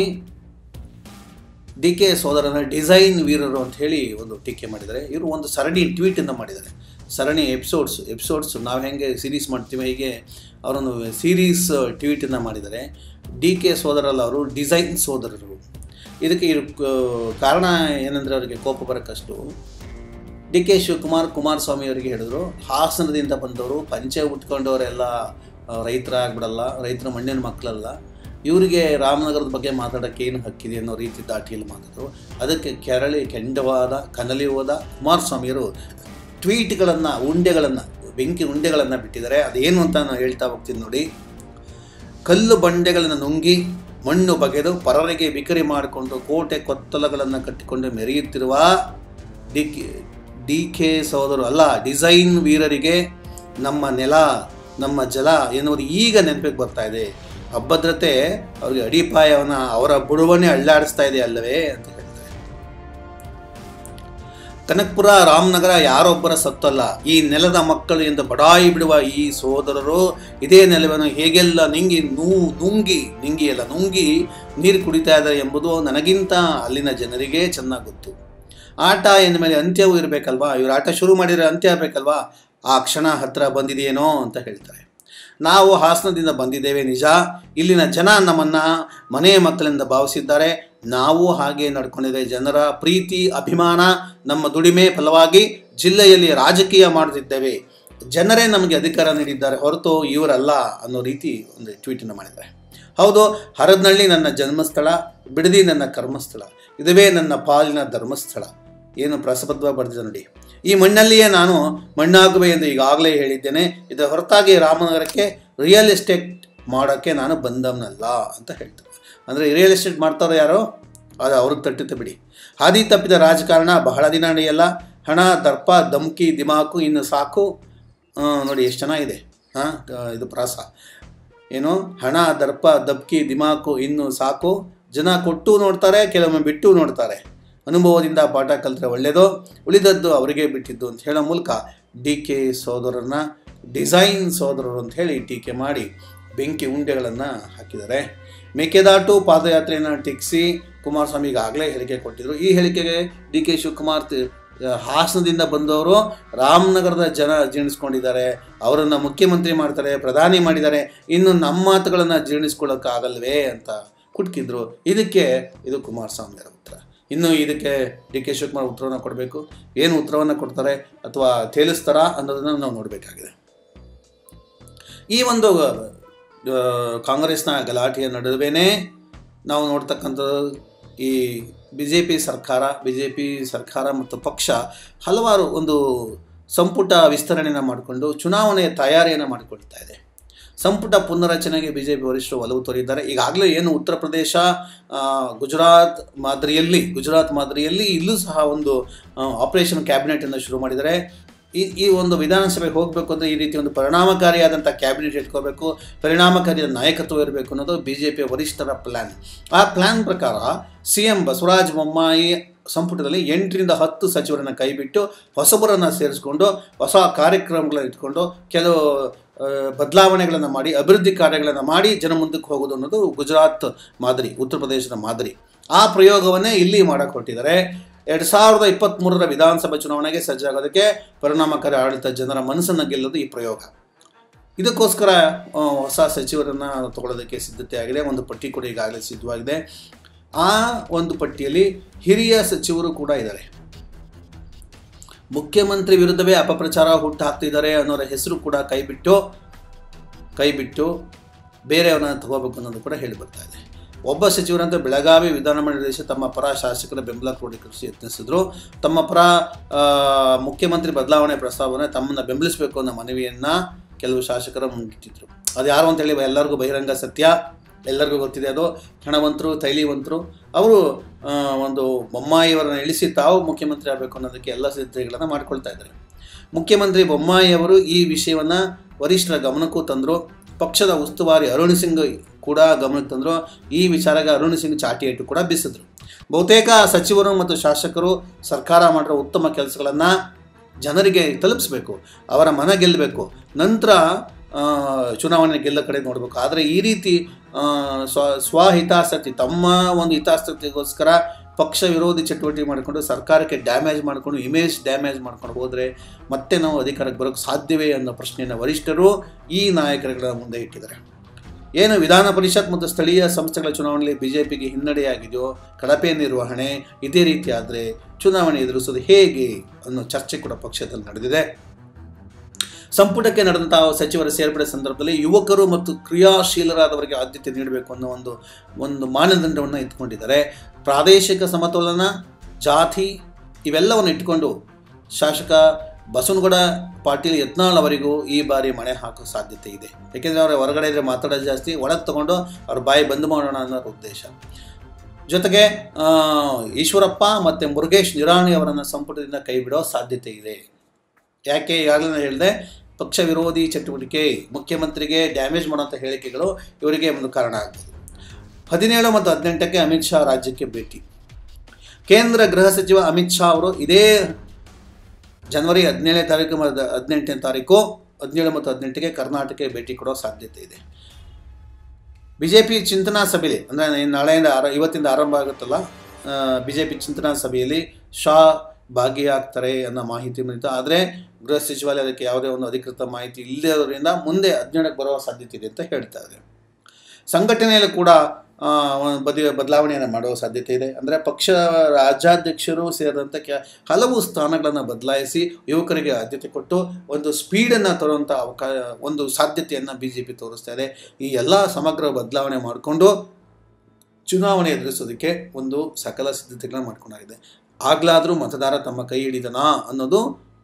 ಡಿ ಕೆ ಸೋದರನ ಡಿಸೈನ್ ವೀರರು ಅಂತ ಹೇಳಿ ಒಂದು ಟೀಕೆ ಮಾಡಿದ್ದಾರೆ ಇವರು ಒಂದು ಸರಣಿ ಟ್ವೀಟನ್ನು ಮಾಡಿದ್ದಾರೆ ಸರಣಿ ಎಪಿಸೋಡ್ಸ್ ಎಪಿಸೋಡ್ಸ್ ನಾವು ಹೆಂಗೆ ಸೀರೀಸ್ ಮಾಡ್ತೀವಿ ಹೀಗೆ ಅವರೊಂದು ಸೀರೀಸ್ ಟ್ವೀಟನ್ನು ಮಾಡಿದ್ದಾರೆ ಡಿ ಕೆ ಸೋದರಲ್ಲ ಅವರು ಡಿಸೈನ್ ಸೋದರರು ಇದಕ್ಕೆ ಇರು ಕಾರಣ ಏನಂದರೆ ಅವರಿಗೆ ಕೋಪ ಬರೋಕ್ಕಷ್ಟು ಡಿ ಕೆ ಶಿವಕುಮಾರ್ ಕುಮಾರಸ್ವಾಮಿ ಅವರಿಗೆ ಹೇಳಿದ್ರು ಹಾಸನದಿಂದ ಬಂದವರು ಪಂಚೆ ಉಟ್ಕೊಂಡವರೆಲ್ಲ ಆ, ರೈತರಾಗ್ಬಿಡಲ್ಲ ರೈತರ ಮಣ್ಣಿನ ಮಕ್ಕಳಲ್ಲ ಇವರಿಗೆ ರಾಮನಗರದ ಬಗ್ಗೆ ಮಾತಾಡೋಕ್ಕೆ ಏನು ಹಕ್ಕಿದೆ ಅನ್ನೋ ರೀತಿ ದಾಟಿಯಲ್ಲಿ ಮಾತಾಡಿದ್ರು ಅದಕ್ಕೆ ಕೆರಳಿ ಕೆಂಡವಾದ ಕನಲಿ ಹೋದ ಕುಮಾರಸ್ವಾಮಿಯವರು ಟ್ವೀಟ್ಗಳನ್ನು ಉಂಡೆಗಳನ್ನು ಬೆಂಕಿ ಉಂಡೆಗಳನ್ನು ಬಿಟ್ಟಿದ್ದಾರೆ ಅದೇನು ಅಂತ ನಾನು ಹೇಳ್ತಾ ಹೋಗ್ತೀನಿ ನೋಡಿ ಕಲ್ಲು ಬಂಡೆಗಳನ್ನು ನುಂಗಿ ಮಣ್ಣು ಬಗೆದು ಪರರಿಗೆ ಬಿಕರಿ ಮಾಡಿಕೊಂಡು ಕೋಟೆ ಕೊತ್ತಲಗಳನ್ನು ಕಟ್ಟಿಕೊಂಡು ಮೆರೆಯುತ್ತಿರುವ ಡಿ ಕೆ ಡಿ ಕೆ ಸಹೋದರು ಅಲ್ಲ ಡಿಸೈನ್ ವೀರರಿಗೆ ನಮ್ಮ ನೆಲ ನಮ್ಮ ಜಲ ಎನ್ನುವುದು ಈಗ ನೆನಪಿಗೆ ಬರ್ತಾ ಇದೆ ಅಭದ್ರತೆ ಅವರಿಗೆ ಅಡಿಪಾಯವನ್ನು ಅವರ ಬುಡುವನ್ನೇ ಅಳ್ಳಾಡಿಸ್ತಾ ಇದೆ ಅಲ್ಲವೇ ಅಂತ ಹೇಳ್ತಾರೆ ಕನಕಪುರ ರಾಮನಗರ ಯಾರೊಬ್ಬರ ಸತ್ತಲ್ಲ ಈ ನೆಲದ ಮಕ್ಕಳು ಎಂದು ಬಡಾಯಿ ಬಿಡುವ ಈ ಸೋದರರು ಇದೇ ನೆಲವನ್ನು ಹೇಗೆಲ್ಲ ನಿಂಗಿ ನೂ ನುಂಗಿ ನಿಂಗಿ ಅಲ್ಲ ನುಂಗಿ ನೀರು ಕುಡಿತಾ ಇದ್ದಾರೆ ಎಂಬುದು ನನಗಿಂತ ಅಲ್ಲಿನ ಜನರಿಗೆ ಚೆನ್ನಾಗಿ ಗೊತ್ತು ಆಟ ಎಂದ ಮೇಲೆ ಅಂತ್ಯವೂ ಇರಬೇಕಲ್ವಾ ಇವರು ಆಟ ಶುರು ಮಾಡಿದರೆ ಅಂತ್ಯ ಇರಬೇಕಲ್ವಾ ಆ ಕ್ಷಣ ಹತ್ತಿರ ಬಂದಿದೆಯೇನೋ ಅಂತ ಹೇಳ್ತಾರೆ ನಾವು ಹಾಸನದಿಂದ ಬಂದಿದ್ದೇವೆ ನಿಜ ಇಲ್ಲಿನ ಜನ ನಮ್ಮನ್ನು ಮನೆಯ ಮಕ್ಕಳಿಂದ ಭಾವಿಸಿದ್ದಾರೆ ನಾವು ಹಾಗೆ ನಡ್ಕೊಂಡಿದ್ದೇವೆ ಜನರ ಪ್ರೀತಿ ಅಭಿಮಾನ ನಮ್ಮ ದುಡಿಮೆ ಫಲವಾಗಿ ಜಿಲ್ಲೆಯಲ್ಲಿ ರಾಜಕೀಯ ಮಾಡುತ್ತಿದ್ದೇವೆ ಜನರೇ ನಮಗೆ ಅಧಿಕಾರ ನೀಡಿದ್ದಾರೆ ಹೊರತು ಇವರಲ್ಲ ಅನ್ನೋ ರೀತಿ ಒಂದು ಟ್ವೀಟನ್ನು ಮಾಡಿದ್ದಾರೆ ಹೌದು ಹರದನಹಳ್ಳಿ ನನ್ನ ಜನ್ಮಸ್ಥಳ ಬಿಡದಿ ನನ್ನ ಕರ್ಮಸ್ಥಳ ಇದುವೇ ನನ್ನ ಪಾಲಿನ ಧರ್ಮಸ್ಥಳ ಏನು ಪ್ರಸಬದ್ಧವಾಗಿ ಬರೆದಿದೆ ನೋಡಿ ಈ ಮಣ್ಣಲ್ಲಿಯೇ ನಾನು ಮಣ್ಣಾಗುವೆ ಎಂದು ಈಗಾಗಲೇ ಹೇಳಿದ್ದೇನೆ ಇದರ ಹೊರತಾಗಿ ರಾಮನಗರಕ್ಕೆ ರಿಯಲ್ ಎಸ್ಟೇಟ್ ಮಾಡೋಕ್ಕೆ ನಾನು ಬಂದವನಲ್ಲ ಅಂತ ಹೇಳ್ತಾರೆ ಅಂದರೆ ರಿಯಲ್ ಎಸ್ಟೇಟ್ ಮಾಡ್ತಾರೋ ಯಾರೋ ಅದು ಅವ್ರಿಗೆ ತಟ್ಟುತ್ತೆ ಬಿಡಿ ಹಾದಿ ತಪ್ಪಿದ ರಾಜಕಾರಣ ಬಹಳ ದಿನ ನಡೆಯಲ್ಲ ಹಣ ದರ್ಪ ಧಮ್ಕಿ ದಿಮಾಕು ಇನ್ನು ಸಾಕು ಆ, ನೋಡಿ ಎಷ್ಟು ಚೆನ್ನಾಗಿದೆ ಹಾಂ ಇದು ಪ್ರಾಸ ಏನು ಹಣ ದರ್ಪ ದಬ್ಕಿ ದಿಮಾಕು ಇನ್ನು ಸಾಕು ಜನ ಕೊಟ್ಟು ನೋಡ್ತಾರೆ ಕೆಲವೊಮ್ಮೆ ಬಿಟ್ಟು ನೋಡ್ತಾರೆ ಅನುಭವದಿಂದ ಪಾಠ ಕಲಿತ್ರೆ ಒಳ್ಳೆಯದು ಉಳಿದದ್ದು ಅವರಿಗೆ ಬಿಟ್ಟಿದ್ದು ಅಂತ ಹೇಳೋ ಮೂಲಕ ಡಿ ಕೆ ಸೋದರನ್ನ ಡಿಸೈನ್ ಸೋದರರು ಅಂತ ಹೇಳಿ ಟೀಕೆ ಮಾಡಿ ಬೆಂಕಿ ಉಂಡೆಗಳನ್ನು ಹಾಕಿದ್ದಾರೆ ಮೇಕೆದಾಟು ಪಾದಯಾತ್ರೆಯನ್ನು ಟೆಕ್ಸಿ ಕುಮಾರಸ್ವಾಮಿ ಈಗಾಗಲೇ ಹೇಳಿಕೆ ಕೊಟ್ಟಿದ್ದರು ಈ ಹೇಳಿಕೆಗೆ ಡಿ ಕೆ ಶಿವಕುಮಾರ್ ತಿ- ಹಾಸನದಿಂದ ಬಂದವರು ರಾಮನಗರದ ಜನ ಜೀರ್ಣಿಸ್ಕೊಂಡಿದ್ದಾರೆ ಅವರನ್ನು ಮುಖ್ಯಮಂತ್ರಿ ಮಾಡ್ತಾರೆ ಪ್ರಧಾನಿ ಮಾಡಿದ್ದಾರೆ ಇನ್ನು ನಮ್ಮ ಮಾತುಗಳನ್ನು ಜೀರ್ಣಿಸ್ಕೊಳ್ಳೋಕ್ಕಾಗಲ್ವೇ ಅಂತ ಕುಟ್ಕಿದ್ರು ಇದಕ್ಕೆ ಇದು ಕುಮಾರಸ್ವಾಮಿ ಅವರ ಉತ್ತರ ಇನ್ನು ಇದಕ್ಕೆ ಡಿ ಕೆ ಶಿವಕುಮಾರ್ ಉತ್ತರವನ್ನು ಕೊಡಬೇಕು ಏನು ಉತ್ತರವನ್ನು ಕೊಡ್ತಾರೆ ಅಥವಾ ತೇಲಿಸ್ತಾರಾ ಅನ್ನೋದನ್ನು ನಾವು ನೋಡಬೇಕಾಗಿದೆ ಈ ಒಂದು ಆ, ಕಾಂಗ್ರೆಸ್ನ ಗಲಾಟೆಯ ನಡುವೆನೇ ನಾವು ನೋಡ್ತಕ್ಕಂಥದ್ದು ಈ ಬಿ ಜೆ ಪಿ ಸರ್ಕಾರ ಬಿ ಜೆ ಪಿ ಸರ್ಕಾರ ಮತ್ತು ಪಕ್ಷ ಹಲವಾರು ಒಂದು ಸಂಪುಟ ವಿಸ್ತರಣೆಯನ್ನು ಮಾಡಿಕೊಂಡು ಚುನಾವಣೆಯ ತಯಾರಿಯನ್ನು ಮಾಡಿಕೊಳ್ತಾ ಇದೆ ಸಂಪುಟ ಪುನರಚನೆಗೆ ಬಿ ಜೆ ಪಿ ವರಿಷ್ಠರು ಒಲವು ತೋರಿದ್ದಾರೆ ಈಗಾಗಲೇ ಏನು ಉತ್ತರ ಪ್ರದೇಶ ಆ, ಗುಜರಾತ್ ಮಾದರಿಯಲ್ಲಿ ಗುಜರಾತ್ ಮಾದರಿಯಲ್ಲಿ ಇಲ್ಲೂ ಸಹ ಒಂದು ಆಪರೇಷನ್ ಕ್ಯಾಬಿನೆಟನ್ನು ಶುರು ಮಾಡಿದ್ದಾರೆ ಈ ಈ ಒಂದು ವಿಧಾನಸಭೆಗೆ ಹೋಗಬೇಕು ಅಂದರೆ ಈ ರೀತಿ ಒಂದು ಪರಿಣಾಮಕಾರಿಯಾದಂಥ ಕ್ಯಾಬಿನೆಟ್ ಇಟ್ಕೋಬೇಕು ಪರಿಣಾಮಕಾರಿಯಾದ ನಾಯಕತ್ವ ಇರಬೇಕು ಅನ್ನೋದು ಬಿ ಜೆ ಪಿಯ ವರಿಷ್ಠರ ಪ್ಲ್ಯಾನ್ ಆ ಪ್ಲ್ಯಾನ್ ಪ್ರಕಾರ ಸಿ ಎಂ ಬಸವರಾಜ ಬೊಮ್ಮಾಯಿ ಸಂಪುಟದಲ್ಲಿ ಎಂಟರಿಂದ ಹತ್ತು ಸಚಿವರನ್ನು ಕೈಬಿಟ್ಟು ಹೊಸಬರನ್ನು ಸೇರಿಸ್ಕೊಂಡು ಹೊಸ ಕಾರ್ಯಕ್ರಮಗಳನ್ನು ಇಟ್ಕೊಂಡು ಕೆಲವು ಬದಲಾವಣೆಗಳನ್ನು ಮಾಡಿ ಅಭಿವೃದ್ಧಿ ಕಾರ್ಯಗಳನ್ನು ಮಾಡಿ ಜನ ಮುಂದಕ್ಕೆ ಹೋಗೋದು ಅನ್ನೋದು ಗುಜರಾತ್ ಮಾದರಿ ಉತ್ತರ ಪ್ರದೇಶದ ಮಾದರಿ ಆ ಪ್ರಯೋಗವನ್ನೇ ಇಲ್ಲಿ ಮಾಡಕ್ಕೆ ಹೊರಟಿದ್ದಾರೆ ಎರಡು ಸಾವಿರದ ಇಪ್ಪತ್ತ್ಮೂರರ ವಿಧಾನಸಭಾ ಚುನಾವಣೆಗೆ ಸಜ್ಜಾಗೋದಕ್ಕೆ ಪರಿಣಾಮಕಾರಿ ಆಡಳಿತ ಜನರ ಮನಸ್ಸನ್ನು ಗೆಲ್ಲೋದು ಈ ಪ್ರಯೋಗ ಇದಕ್ಕೋಸ್ಕರ ಆ, ಹೊಸ ಸಚಿವರನ್ನು ತಗೊಳ್ಳೋದಕ್ಕೆ ಸಿದ್ಧತೆ ಆಗಿದೆ ಒಂದು ಪಟ್ಟಿ ಕೂಡ ಈಗಾಗಲೇ ಸಿದ್ಧವಾಗಿದೆ ಆ ಒಂದು ಪಟ್ಟಿಯಲ್ಲಿ ಹಿರಿಯ ಸಚಿವರು ಕೂಡ ಇದ್ದಾರೆ ಮುಖ್ಯಮಂತ್ರಿ ವಿರುದ್ಧವೇ ಅಪಪ್ರಚಾರ ಹುಟ್ಟು ಹಾಕ್ತಿದ್ದಾರೆ ಅನ್ನೋರ ಹೆಸರು ಕೂಡ ಕೈಬಿಟ್ಟು ಕೈಬಿಟ್ಟು ಬೇರೆಯವರನ್ನ ತಗೋಬೇಕು ಅನ್ನೋದು ಕೂಡ ಹೇಳಿ ಬರ್ತಾ ಇದೆ ಒಬ್ಬ ಸಚಿವರಂತೆ ಬೆಳಗಾವಿ ವಿಧಾನಮಂಡಲ ತಮ್ಮ ಪರ ಶಾಸಕರ ಬೆಂಬಲ ಕ್ರೋಢೀಕರಿಸಿ ಯತ್ನಿಸಿದ್ರು ತಮ್ಮ ಪರ ಆ, ಮುಖ್ಯಮಂತ್ರಿ ಬದಲಾವಣೆ ಪ್ರಸ್ತಾವನೆ ತಮ್ಮನ್ನು ಬೆಂಬಲಿಸಬೇಕು ಅನ್ನೋ ಮನವಿಯನ್ನು ಕೆಲವು ಶಾಸಕರ ಮುಂದಿಟ್ಟಿದ್ರು ಅದು ಯಾರು ಅಂತೇಳಿ ಎಲ್ಲರಿಗೂ ಬಹಿರಂಗ ಸತ್ಯ ಎಲ್ಲರಿಗೂ ಗೊತ್ತಿದೆ ಅದು ಹಣವಂತರು ತೈಲಿವಂತರು ಅವರು ಆ, ಒಂದು ಬೊಮ್ಮಾಯಿಯವರನ್ನು ಇಳಿಸಿ ತಾವು ಮುಖ್ಯಮಂತ್ರಿ ಆಗಬೇಕು ಅನ್ನೋದಕ್ಕೆ ಎಲ್ಲ ಸಿದ್ಧತೆಗಳನ್ನು ಮಾಡ್ಕೊಳ್ತಾ ಇದ್ದಾರೆ ಮುಖ್ಯಮಂತ್ರಿ ಬೊಮ್ಮಾಯಿಯವರು ಈ ವಿಷಯವನ್ನು ವರಿಷ್ಠರ ಗಮನಕ್ಕೂ ತಂದರು ಪಕ್ಷದ ಉಸ್ತುವಾರಿ ಅರುಣ್ ಸಿಂಗ್ ಕೂಡ ಗಮನಕ್ಕೆ ತಂದರು ಈ ವಿಚಾರಕ್ಕೆ ಅರುಣ್ ಸಿಂಗ್ ಚಾಟಿ ಏಟು ಕೂಡ ಬೀಸಿದ್ರು ಬಹುತೇಕ ಸಚಿವರು ಮತ್ತು ಶಾಸಕರು ಸರ್ಕಾರ ಮಾಡಿರೋ ಉತ್ತಮ ಕೆಲಸಗಳನ್ನು ಜನರಿಗೆ ತಲುಪಿಸ್ಬೇಕು ಅವರ ಮನ ಗೆಲ್ಲಬೇಕು ನಂತರ ಆ, ಚುನಾವಣೆ ಗೆಲ್ಲ ಕಡೆ ನೋಡಬೇಕು ಆದರೆ ಈ ರೀತಿ ಆ, ಸ್ವ ಸ್ವಹಿತಾಸಕ್ತಿ ತಮ್ಮ ಒಂದು ಹಿತಾಸಕ್ತಿಗೋಸ್ಕರ ಪಕ್ಷ ವಿರೋಧಿ ಚಟುವಟಿಕೆ ಮಾಡಿಕೊಂಡು ಸರ್ಕಾರಕ್ಕೆ ಡ್ಯಾಮೇಜ್ ಮಾಡಿಕೊಂಡು ಇಮೇಜ್ ಡ್ಯಾಮೇಜ್ ಮಾಡ್ಕೊಂಡು ಹೋದರೆ ಮತ್ತೆ ನಾವು ಅಧಿಕಾರಕ್ಕೆ ಬರೋಕ್ಕೆ ಸಾಧ್ಯವೇ ಅನ್ನೋ ಪ್ರಶ್ನೆಯನ್ನು ವರಿಷ್ಠರು ಈ ನಾಯಕರುಗಳ ಮುಂದೆ ಇಟ್ಟಿದ್ದಾರೆ ಏನು ವಿಧಾನ ಪರಿಷತ್ ಮತ್ತು ಸ್ಥಳೀಯ ಸಂಸ್ಥೆಗಳ ಚುನಾವಣೆಯಲ್ಲಿ ಬಿ ಜೆ ಪಿಗೆ ಹಿನ್ನಡೆಯಾಗಿದೆಯೋ ಕಳಪೆ ನಿರ್ವಹಣೆ ಇದೇ ರೀತಿ ಆದರೆ ಚುನಾವಣೆ ಎದುರಿಸೋದು ಹೇಗೆ ಅನ್ನೋ ಚರ್ಚೆ ಕೂಡ ಪಕ್ಷದಲ್ಲಿ ನಡೆದಿದೆ ಸಂಪುಟಕ್ಕೆ ನಡೆದಂತಹ ಸಚಿವರ ಸೇರ್ಪಡೆ ಸಂದರ್ಭದಲ್ಲಿ ಯುವಕರು ಮತ್ತು ಕ್ರಿಯಾಶೀಲರಾದವರಿಗೆ ಆದ್ಯತೆ ನೀಡಬೇಕು ಅನ್ನೋ ಒಂದು ಒಂದು ಮಾನದಂಡವನ್ನು ಇಟ್ಕೊಂಡಿದ್ದಾರೆ ಪ್ರಾದೇಶಿಕ ಸಮತೋಲನ ಜಾತಿ ಇವೆಲ್ಲವನ್ನು ಇಟ್ಕೊಂಡು ಶಾಸಕ ಬಸವನಗೌಡ ಪಾಟೀಲ್ ಯತ್ನಾಳ್ ಅವರಿಗೂ ಈ ಬಾರಿ ಮಣೆ ಹಾಕೋ ಸಾಧ್ಯತೆ ಇದೆ ಯಾಕೆಂದರೆ ಅವರ ಹೊರಗಡೆ ಇದ್ರೆ ಮಾತಾಡೋದು ಜಾಸ್ತಿ ಒಳಗೆ ತಗೊಂಡು ಅವ್ರ ಬಾಯಿ ಬಂದ್ ಮಾಡೋಣ ಅನ್ನೋ ಉದ್ದೇಶ ಜೊತೆಗೆ ಆ, ಈಶ್ವರಪ್ಪ ಮತ್ತು ಮುರುಗೇಶ್ ನಿರಾಣಿ ಅವರನ್ನು ಸಂಪುಟದಿಂದ ಕೈ ಬಿಡೋ ಸಾಧ್ಯತೆ ಇದೆ ಯಾಕೆ ಈಗಾಗಲೇ ನಾನು ಹೇಳಿದೆ ಪಕ್ಷ ವಿರೋಧಿ ಚಟುವಟಿಕೆ ಮುಖ್ಯಮಂತ್ರಿಗೆ ಡ್ಯಾಮೇಜ್ ಮಾಡುವಂಥ ಹೇಳಿಕೆಗಳು ಇವರಿಗೆ ಒಂದು ಕಾರಣ ಆಗ್ಬೋದು ಹದಿನೇಳು ಮತ್ತು ಹದಿನೆಂಟಕ್ಕೆ ಅಮಿತ್ ಶಾ ರಾಜ್ಯಕ್ಕೆ ಭೇಟಿ ಕೇಂದ್ರ ಗೃಹ ಸಚಿವ ಅಮಿತ್ ಶಾ ಅವರು ಇದೇ ಜನವರಿ ಹದಿನೇಳನೇ ತಾರೀಕು ಮತ್ತು ಹದಿನೆಂಟನೇ ತಾರೀಕು ಹದಿನೇಳು ಮತ್ತು ಹದಿನೆಂಟಕ್ಕೆ ಕರ್ನಾಟಕಕ್ಕೆ ಭೇಟಿ ಕೊಡೋ ಸಾಧ್ಯತೆ ಇದೆ ಬಿ ಜೆ ಪಿ ಚಿಂತನಾ ಸಭೆಯಲ್ಲಿ ಅಂದರೆ ನಾಳೆಯಿಂದ ಆರ ಇವತ್ತಿಂದ ಆರಂಭ ಆಗುತ್ತಲ್ಲ ಬಿ ಜೆ ಪಿ ಚಿಂತನಾ ಸಭೆಯಲ್ಲಿ ಶಾ ಭಾಗಿಯಾಗ್ತಾರೆ ಅನ್ನೋ ಮಾಹಿತಿ ಬಂದಿತ್ತು ಆದರೆ ಗೃಹ ಸಚಿವಾಲಯ ಅದಕ್ಕೆ ಯಾವುದೇ ಒಂದು ಅಧಿಕೃತ ಮಾಹಿತಿ ಇಲ್ಲದರಿಂದ ಮುಂದೆ ಹದಿನೇಳಕ್ಕೆ ಬರುವ ಸಾಧ್ಯತೆ ಇದೆ ಅಂತ ಹೇಳ್ತಾರೆ ಸಂಘಟನೆಯಲ್ಲಿ ಕೂಡ ಆ, ಒಂದು ಬದಿ ಬದಲಾವಣೆಯನ್ನು ಮಾಡುವ ಸಾಧ್ಯತೆ ಇದೆ ಅಂದರೆ ಪಕ್ಷ ರಾಜ್ಯಾಧ್ಯಕ್ಷರು ಸೇರಿದಂತೆ ಕೆ ಹಲವು ಸ್ಥಾನಗಳನ್ನು ಬದಲಾಯಿಸಿ ಯುವಕರಿಗೆ ಆದ್ಯತೆ ಕೊಟ್ಟು ಒಂದು ಸ್ಪೀಡನ್ನು ತರುವಂಥ ಅವಕಾ ಒಂದು ಸಾಧ್ಯತೆಯನ್ನು ಬಿ ಜೆ ಪಿ ತೋರಿಸ್ತಾ ಇದೆ ಈ ಎಲ್ಲ ಸಮಗ್ರ ಬದಲಾವಣೆ ಮಾಡಿಕೊಂಡು ಚುನಾವಣೆ ಎದುರಿಸೋದಕ್ಕೆ ಒಂದು ಸಕಲ ಸಿದ್ಧತೆಗಳನ್ನು ಮಾಡ್ಕೊಂಡಾಗಿದೆ ಆಗ್ಲಾದರೂ ಮತದಾರ ತಮ್ಮ ಕೈ ಹಿಡಿದನಾ ಅನ್ನೋದು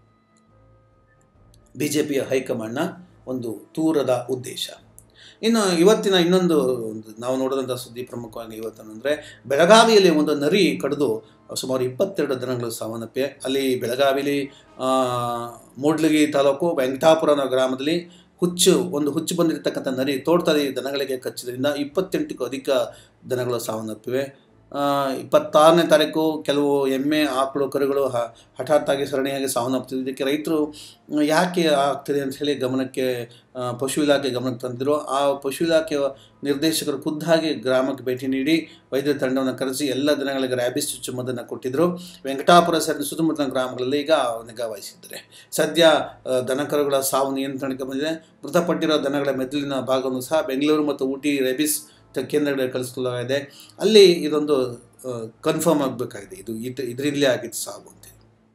ಬಿ ಜೆ ಪಿಯ ಹೈಕಮಾಂಡ್ನ ಒಂದು ದೂರದ ಉದ್ದೇಶ ಇನ್ನು ಇವತ್ತಿನ ಇನ್ನೊಂದು ಒಂದು ನಾವು ನೋಡಿದಂಥ ಸುದ್ದಿ ಪ್ರಮುಖವಾಗಿ ಇವತ್ತಂದರೆ ಬೆಳಗಾವಿಯಲ್ಲಿ ಒಂದು ನರಿ ಕಡಿದು ಸುಮಾರು ಇಪ್ಪತ್ತೆರಡು ದನಗಳು ಸಾವನ್ನಪ್ಪಿವೆ ಅಲ್ಲಿ ಬೆಳಗಾವಿಲಿ ಆ, ಮೂಡ್ಲಗಿ ತಾಲೂಕು ವೆಂಕಟಾಪುರ ಅನ್ನೋ ಗ್ರಾಮದಲ್ಲಿ ಹುಚ್ಚು ಒಂದು ಹುಚ್ಚು ಬಂದಿರತಕ್ಕಂಥ ನರಿ ತೋಟದಲ್ಲಿ ದನಗಳಿಗೆ ಕಚ್ಚಿದ್ರಿಂದ ಇಪ್ಪತ್ತೆಂಟಕ್ಕೂ ಅಧಿಕ ದನಗಳು ಸಾವನ್ನಪ್ಪಿವೆ ಆ, ಇಪ್ಪತ್ತಾರನೇ ತಾರೀಕು ಕೆಲವು ಎಮ್ಮೆ ಆಕಳು ಕರುಗಳು ಹ ಹಠಾತ್ತಾಗಿ ಸರಣಿಯಾಗಿ ಸಾವನ್ನಪ್ತಿದೆ ಇದಕ್ಕೆ ರೈತರು ಮ್, ಯಾಕೆ ಆಗ್ತಿದೆ ಅಂತ ಹೇಳಿ ಗಮನಕ್ಕೆ ಆ, ಪಶು ಇಲಾಖೆ ಗಮನಕ್ಕೆ ತಂದಿದ್ರು ಆ ಪಶು ಇಲಾಖೆಯ ನಿರ್ದೇಶಕರು ಖುದ್ದಾಗಿ ಗ್ರಾಮಕ್ಕೆ ಭೇಟಿ ನೀಡಿ ವೈದ್ಯರ ತಂಡವನ್ನು ಕರೆಸಿ ಎಲ್ಲ ದಿನಗಳಿಗೆ ರ್ಯಾಬಿಸ್ ಚುಚ್ಚುಮದ್ದನ್ನು ಕೊಟ್ಟಿದ್ದರು ವೆಂಕಟಾಪುರ ಸೇರಿದ ಸುತ್ತಮುತ್ತಲಿನ ಗ್ರಾಮಗಳಲ್ಲಿ ಈಗ ನಿಗಾ ವಹಿಸಿದ್ದಾರೆ ಸದ್ಯ ಆ, ದನಕರುಗಳ ಸಾವು ನಿಯಂತ್ರಣಕ್ಕೆ ಬಂದಿದೆ ಮೃತಪಟ್ಟಿರೋ ದನಗಳ ಮೆದುಳಿನ ಭಾಗವನ್ನು ಸಹ ಬೆಂಗಳೂರು ಮತ್ತು ಊಟಿ ರೆಬಿಸ್ ತ- ಕೇಂದ್ರಗಳಿಗೆ ಕಳಿಸ್ಕೊಳ್ಳಲಾಗಿದೆ ಅಲ್ಲಿ ಇದೊಂದು ಕನ್ಫರ್ಮ್ ಆಗಬೇಕಾಗಿದೆ ಇದು ಇದು ಇದರಿಂದಲೇ ಆಗಿದ್ದು ಸಾವು ಅಂತೇಳಿ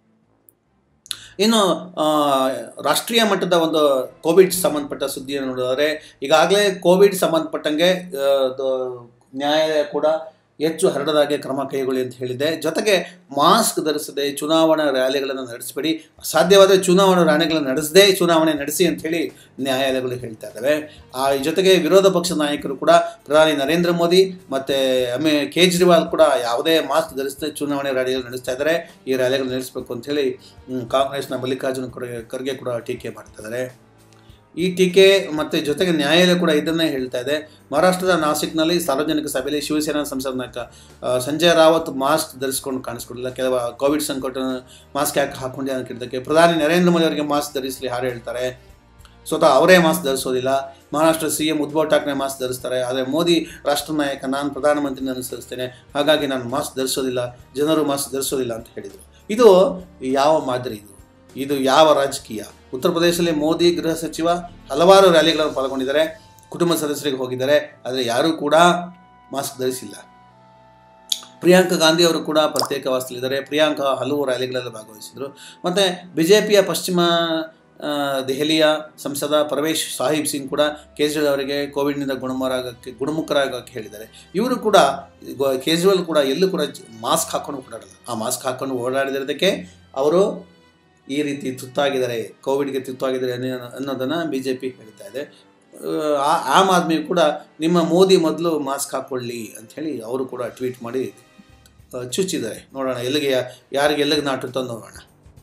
ಇನ್ನು ಆ, ರಾಷ್ಟ್ರೀಯ ಮಟ್ಟದ ಒಂದು ಕೋವಿಡ್ ಸಂಬಂಧಪಟ್ಟ ಸುದ್ದಿಯನ್ನು ನೋಡಿದರೆ ಈಗಾಗಲೇ ಕೋವಿಡ್ ಸಂಬಂಧಪಟ್ಟಂಗೆ ಆ, ದ- ನ್ಯಾಯಾಲಯ ಕೂಡ ಹೆಚ್ಚು ಹರಡದಾಗೆ ಕ್ರಮ ಕೈಗೊಳ್ಳಿ ಅಂತ ಹೇಳಿದೆ ಜೊತೆಗೆ ಮಾಸ್ಕ್ ಧರಿಸದೆ ಚುನಾವಣಾ ರ್ಯಾಲಿಗಳನ್ನು ನಡೆಸಬೇಡಿ ಸಾಧ್ಯವಾದರೆ ಚುನಾವಣಾ ರ್ಯಾಲಿಗಳನ್ನು ನಡೆಸದೇ ಚುನಾವಣೆ ನಡೆಸಿ ಅಂತ ಹೇಳಿ ನ್ಯಾಯಾಲಯಗಳು ಹೇಳ್ತಾ ಇದ್ದಾವೆ ಆ ಜೊತೆಗೆ ವಿರೋಧ ಪಕ್ಷ ನಾಯಕರು ಕೂಡ ಪ್ರಧಾನಿ ನರೇಂದ್ರ ಮೋದಿ ಮತ್ತು ಅಮೇ ಕೇಜ್ರಿವಾಲ್ ಕೂಡ ಯಾವುದೇ ಮಾಸ್ಕ್ ಧರಿಸದೆ ಚುನಾವಣೆ ರ್ಯಾಲಿಗಳು ನಡೆಸ್ತಾ ಇದ್ದಾರೆ ಈ ರ್ಯಾಲಿಗಳು ನಡೆಸಬೇಕು ಅಂತೇಳಿ ಹ್ಮ್, ಕಾಂಗ್ರೆಸ್ನ ಮಲ್ಲಿಕಾರ್ಜುನ ಖರ್ಗೆ ಖರ್ಗೆ ಕೂಡ ಟೀಕೆ ಮಾಡ್ತಾ ಇದ್ದಾರೆ ಈ ಟೀಕೆ ಮತ್ತು ಜೊತೆಗೆ ನ್ಯಾಯಾಲಯ ಕೂಡ ಇದನ್ನೇ ಹೇಳ್ತಾ ಇದೆ ಮಹಾರಾಷ್ಟ್ರದ ನಾಸಿಕ್ನಲ್ಲಿ ಸಾರ್ವಜನಿಕ ಸಭೆಯಲ್ಲಿ ಶಿವಸೇನಾ ಸಂಸದ ನಾಯಕ ಆ, ಸಂಜಯ್ ರಾವತ್ ಮಾಸ್ಕ್ ಧರಿಸ್ಕೊಂಡು ಕಾಣಿಸ್ಕೊಂಡಿಲ್ಲ ಕೆಲವು ಕೋವಿಡ್ ಸಂಕಟ ಮಾಸ್ಕ್ ಯಾಕೆ ಹಾಕೊಂಡೆ ಅಂತ ಕೇಳಿದ್ದಕ್ಕೆ ಪ್ರಧಾನಿ ನರೇಂದ್ರ ಮೋದಿ ಅವರಿಗೆ ಮಾಸ್ಕ್ ಧರಿಸಲಿ ಹಾಡು ಹೇಳ್ತಾರೆ ಸ್ವತಃ ಅವರೇ ಮಾಸ್ಕ್ ಧರಿಸೋದಿಲ್ಲ Maharashtra C M Uddhav Thackeray mask ಧರಿಸ್ತಾರೆ ಆದರೆ ಮೋದಿ ರಾಷ್ಟ್ರ ನಾಯಕ ನಾನು ಪ್ರಧಾನಮಂತ್ರಿ ಅನುಸರಿಸ್ತೇನೆ ಹಾಗಾಗಿ ನಾನು ಮಾಸ್ಕ್ ಧರಿಸೋದಿಲ್ಲ ಜನರು ಮಾಸ್ಕ್ ಧರಿಸೋದಿಲ್ಲ ಅಂತ ಹೇಳಿದರು ಇದು ಯಾವ ಮಾದರಿ ಇದು ಇದು ಯಾವ ರಾಜಕೀಯ ಉತ್ತರ ಪ್ರದೇಶದಲ್ಲಿ ಮೋದಿ ಗೃಹ ಸಚಿವ ಹಲವಾರು ರ್ಯಾಲಿಗಳನ್ನು ಪಾಲ್ಗೊಂಡಿದ್ದಾರೆ ಕುಟುಂಬ ಸದಸ್ಯರಿಗೆ ಹೋಗಿದ್ದಾರೆ ಆದರೆ ಯಾರೂ ಕೂಡ ಮಾಸ್ಕ್ ಧರಿಸಿಲ್ಲ ಪ್ರಿಯಾಂಕಾ ಗಾಂಧಿ ಅವರು ಕೂಡ ಪ್ರತ್ಯೇಕ ವಾಸದಲ್ಲಿದ್ದಾರೆ ಪ್ರಿಯಾಂಕಾ ಹಲವು ರ್ಯಾಲಿಗಳಲ್ಲಿ ಭಾಗವಹಿಸಿದರು ಮತ್ತು ಬಿ ಜೆ ಪಿಯ ಪಶ್ಚಿಮ ಆ, ದೆಹಲಿಯ ಸಂಸದ ಪರವೇಶ್ ಸಾಹಿಬ್ ಸಿಂಗ್ ಕೂಡ ಕೇಜ್ರಿವಾಲ್ ಅವರಿಗೆ ಕೋವಿಡ್ನಿಂದ ಗುಣಮರಾಗಕ್ಕೆ ಗುಣಮುಖರಾಗಕ್ಕೆ ಹೇಳಿದ್ದಾರೆ ಇವರು ಕೂಡ ಗೊ- ಕೇಜ್ರಿವಾಲ್ ಕೂಡ ಎಲ್ಲೂ ಕೂಡ ಜ- ಮಾಸ್ಕ್ ಹಾಕೊಂಡು ಓಡಾಡಲ್ಲ ಆ ಮಾಸ್ಕ್ ಹಾಕೊಂಡು ಓಡಾಡಿರೋದಕ್ಕೆ ಅವರು ಈ ರೀತಿ ತುತ್ತಾಗಿದ್ದಾರೆ ಕೋವಿಡ್ಗೆ ತುತ್ತಾಗಿದ್ದಾರೆ ಅನ್ನೋ- ಅನ್ನೋದನ್ನು ಬಿ ಜೆ ಪಿ ಹೇಳ್ತಾ ಇದೆ ಆ ಆಮ್ ಆದ್ಮಿ ಕೂಡ ನಿಮ್ಮ ಮೋದಿ ಮೊದಲು ಮಾಸ್ಕ್ ಹಾಕ್ಕೊಳ್ಳಿ ಅಂಥೇಳಿ ಅವರು ಕೂಡ ಟ್ವೀಟ್ ಮಾಡಿ ಆ, ಚುಚ್ಚಿದ್ದಾರೆ ನೋಡೋಣ ಎಲ್ಲಿಗೆ ಯಾ- ಯಾರಿಗೆ ಎಲ್ಲಿಗೆ ನಾಟುತ್ತೋ ನೋಡೋಣ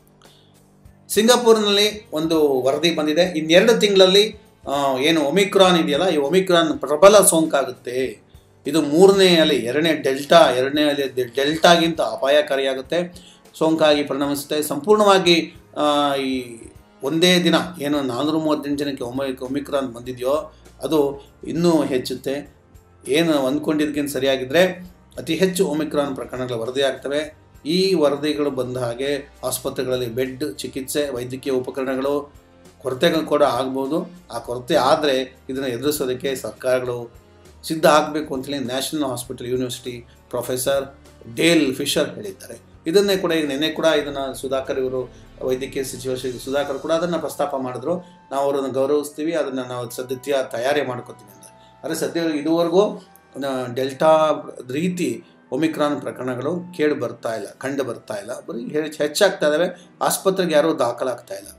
ಸಿಂಗಾಪುರ್ನಲ್ಲಿ ಒಂದು ವರದಿ ಬಂದಿದೆ ಇನ್ನೆರಡು ತಿಂಗಳಲ್ಲಿ ಆ, ಏನು ಒಮಿಕ್ರಾನ್ ಇದೆಯಲ್ಲ ಈ ಒಮಿಕ್ರಾನ್ ಪ್ರಬಲ ಸೋಂಕಾಗುತ್ತೆ ಇದು ಮೂರನೇ ಅಲೆ ಎರಡನೇ ಡೆಲ್ಟಾ ಎರಡನೇ ಅಲೆ ಡೆ- ಡೆಲ್ಟಾಗಿಂತ ಅಪಾಯಕಾರಿಯಾಗುತ್ತೆ ಸೋಂಕಾಗಿ ಪರಿಣಮಿಸುತ್ತೆ ಸಂಪೂರ್ಣವಾಗಿ ಆ, ಈ ಒಂದೇ ದಿನ ಏನು ನಾನ್ನೂರ ಮೂವತ್ತೆಂಟು ಜನಕ್ಕೆ ಒಮಿ ಒಮಿಕ್ರಾನ್ ಬಂದಿದೆಯೋ ಅದು ಇನ್ನೂ ಹೆಚ್ಚುತ್ತೆ ಏನು ಅಂದ್ಕೊಂಡಿದ್ದಕ್ಕಿಂತ ಸರಿಯಾಗಿದ್ದರೆ ಅತಿ ಹೆಚ್ಚು ಒಮಿಕ್ರಾನ್ ಪ್ರಕರಣಗಳು ವರದಿಯಾಗ್ತವೆ ಈ ವರದಿಗಳು ಬಂದ ಹಾಗೆ ಆಸ್ಪತ್ರೆಗಳಲ್ಲಿ ಬೆಡ್ ಚಿಕಿತ್ಸೆ ವೈದ್ಯಕೀಯ ಉಪಕರಣಗಳು ಕೊರತೆಗಳು ಕೂಡ ಆಗ್ಬೋದು ಆ ಕೊರತೆ ಆದರೆ ಇದನ್ನು ಎದುರಿಸೋದಕ್ಕೆ ಸರ್ಕಾರಗಳು ಸಿದ್ಧ ಆಗಬೇಕು ಅಂತೇಳಿ national hospital university professor Dale Fisher ಹೇಳಿದ್ದಾರೆ ಇದನ್ನೇ ಕೂಡ ಈಗ ನಿನ್ನೆ ಕೂಡ ಇದನ್ನು ಸುಧಾಕರ್ ಇವರು ವೈದ್ಯಕೀಯ ಸಚಿವ ಶ್ರೀ ಸುಧಾಕರ್ ಕೂಡ ಅದನ್ನು ಪ್ರಸ್ತಾಪ ಮಾಡಿದ್ರು ನಾವು ಅವರನ್ನು ಗೌರವಿಸ್ತೀವಿ ಅದನ್ನು ನಾವು ಸದ್ಯ ತಯಾರಿ ಮಾಡ್ಕೋತೀವಿ ಅಂತ ಆದರೆ ಸದ್ಯ ಇದುವರೆಗೂ ನ- ಡೆಲ್ಟಾ ರೀತಿ ಒಮಿಕ್ರಾನ್ ಪ್ರಕರಣಗಳು ಕೇಳಿ ಬರ್ತಾ ಇಲ್ಲ ಕಂಡು ಬರ್ತಾ ಇಲ್ಲ ಬರೀ ಹೆಚ್ಚು ಹೆಚ್ಚಾಗ್ತಾ ಇದ್ದಾವೆ ಆಸ್ಪತ್ರೆಗೆ ಯಾರೂ ದಾಖಲಾಗ್ತಾ ಇಲ್ಲ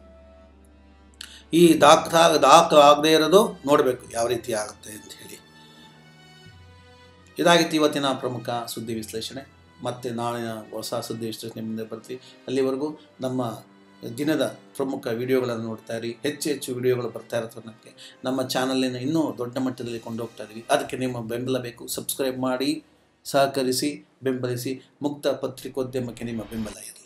ಈ ದಾಖಲಾ ದಾಖಲು ಆಗದೇ ಇರೋದು ನೋಡಬೇಕು ಯಾವ ರೀತಿ ಆಗುತ್ತೆ ಅಂತ ಹೇಳಿ ಇದಾಗಿತ್ತು ಇವತ್ತಿನ ಪ್ರಮುಖ ಸುದ್ದಿ ವಿಶ್ಲೇಷಣೆ ಮತ್ತೆ ನಾಳಿನ ಹೊಸ ಸುದ್ದಿ ವಿಶ್ಲೇಷಣೆ ಮುಂದೆ ಬರ್ತೀವಿ ಅಲ್ಲಿವರೆಗೂ ನಮ್ಮ ದಿನದ ಪ್ರಮುಖ ವಿಡಿಯೋಗಳನ್ನು ನೋಡ್ತಾ ಇರಿ ಹೆಚ್ಚು ಹೆಚ್ಚು ವಿಡಿಯೋಗಳು ಬರ್ತಾ ಇರೋ ನಮಗೆ ನಮ್ಮ ಚಾನಲಿನ ಇನ್ನೂ ದೊಡ್ಡ ಮಟ್ಟದಲ್ಲಿ ಕೊಂಡೋಗ್ತಾ ಇದ್ದೀವಿ ಅದಕ್ಕೆ ನಿಮ್ಮ ಬೆಂಬಲ ಬೇಕು ಸಬ್ಸ್ಕ್ರೈಬ್ ಮಾಡಿ ಸಹಕರಿಸಿ ಬೆಂಬಲಿಸಿ ಮುಕ್ತ ಪತ್ರಿಕೋದ್ಯಮಕ್ಕೆ ನಿಮ್ಮ ಬೆಂಬಲ ಇರಲಿ